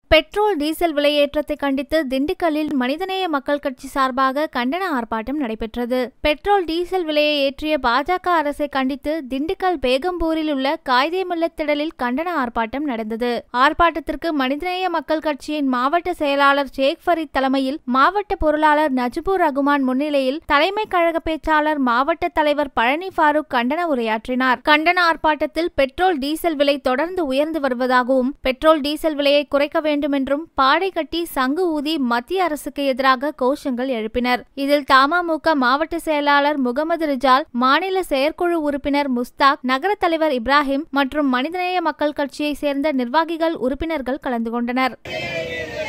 petrol diesel விலையேற்றத்தை கண்டித்து திண்டுக்கல்லில் மனிதநேய மக்கள் கட்சி சார்பாக கண்டன ஆர்ப்பாட்டம் நடைபெற்றது பெட்ரோல் டீசல் விலையை ஏற்றிய பாஜக அரசை கண்டித்து திண்டுக்கல் பேகம்பூரில் உள்ள காய்தேமுல்ல திடலில் கண்டன ஆர்ப்பாட்டம் நடந்தது ஆர்ப்பாட்டத்திற்கு மனிதநேய மக்கள் கட்சியின் மாவட்ட செயலாளர் ஷேக் ஃபரீத் தலைமையில் மாவட்ட பொருளாளர் நஜ்பூர் ரகுமான் முன்னிலையில் தலைமை கழக பேச்சாளர் மாவட்ட தலைவர் பழனி ஃபாரூக் கண்டன உரையாற்றினார் கண்டன ஆர்ப்பாட்டத்தில் பெட்ரோல் டீசல் விலை தொடர்ந்து உயர்ந்து வருவதாகவும் பெட்ரோல் டீசல் விலையை குறைக்க வேண்டும் வேண்டுமென்றும் பாடை கட்டி சங்கு ஊதி மத்திய அரசுக்கு எதிராக கோஷங்கள் எழுப்பினர் இதில் தமாமுக மாவட்ட செயலாளர் முகமது ரிஜால் மாநில செயற்குழு உறுப்பினர் முஸ்தாக் நகர தலைவர் இப்ராஹிம் மற்றும் மனிதநேய மக்கள் கட்சியை சேர்ந்த நிர்வாகிகள் உறுப்பினர்கள் கலந்து கொண்டனர்